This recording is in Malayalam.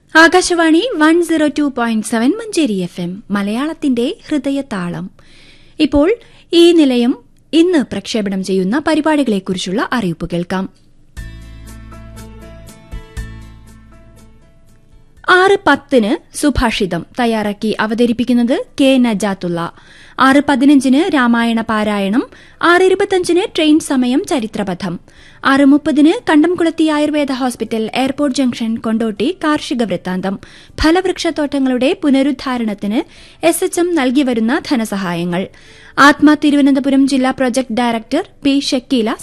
Akashvani one zero two point seven Manjeri F M മലയാളത്തിന്റെ ഹൃദയതാളം ഇപ്പോൾ ഈ നിലയം ഇന്ന് പ്രക്ഷേപണം ചെയ്യുന്ന പരിപാടികളെക്കുറിച്ചുള്ള അറിയിപ്പ് കേൾക്കാം ആറ് പത്തിന് സുഭാഷിതം തയ്യാറാക്കി അവതരിപ്പിക്കുന്നത് കെ നജാത്തുള്ള ആറ് പതിനഞ്ചിന് രാമായണ പാരായണം ആറ് ഇരുപത്തഞ്ചിന് ട്രെയിൻ സമയം ചരിത്രപഥം ആറ് മുപ്പതിന് Kandamkulathi Ayurveda hospital airport junction Kondotty കാർഷിക വൃത്താന്തം ഫലവൃക്ഷത്തോട്ടങ്ങളുടെ പുനരുദ്ധാരണത്തിന് എസ് എച്ച് എം നൽകിവരുന്ന ധനസഹായങ്ങൾ ആത്മ തിരുവനന്തപുരം ജില്ലാ പ്രൊജക്ട് ഡയറക്ടർ പി ഷക്കീല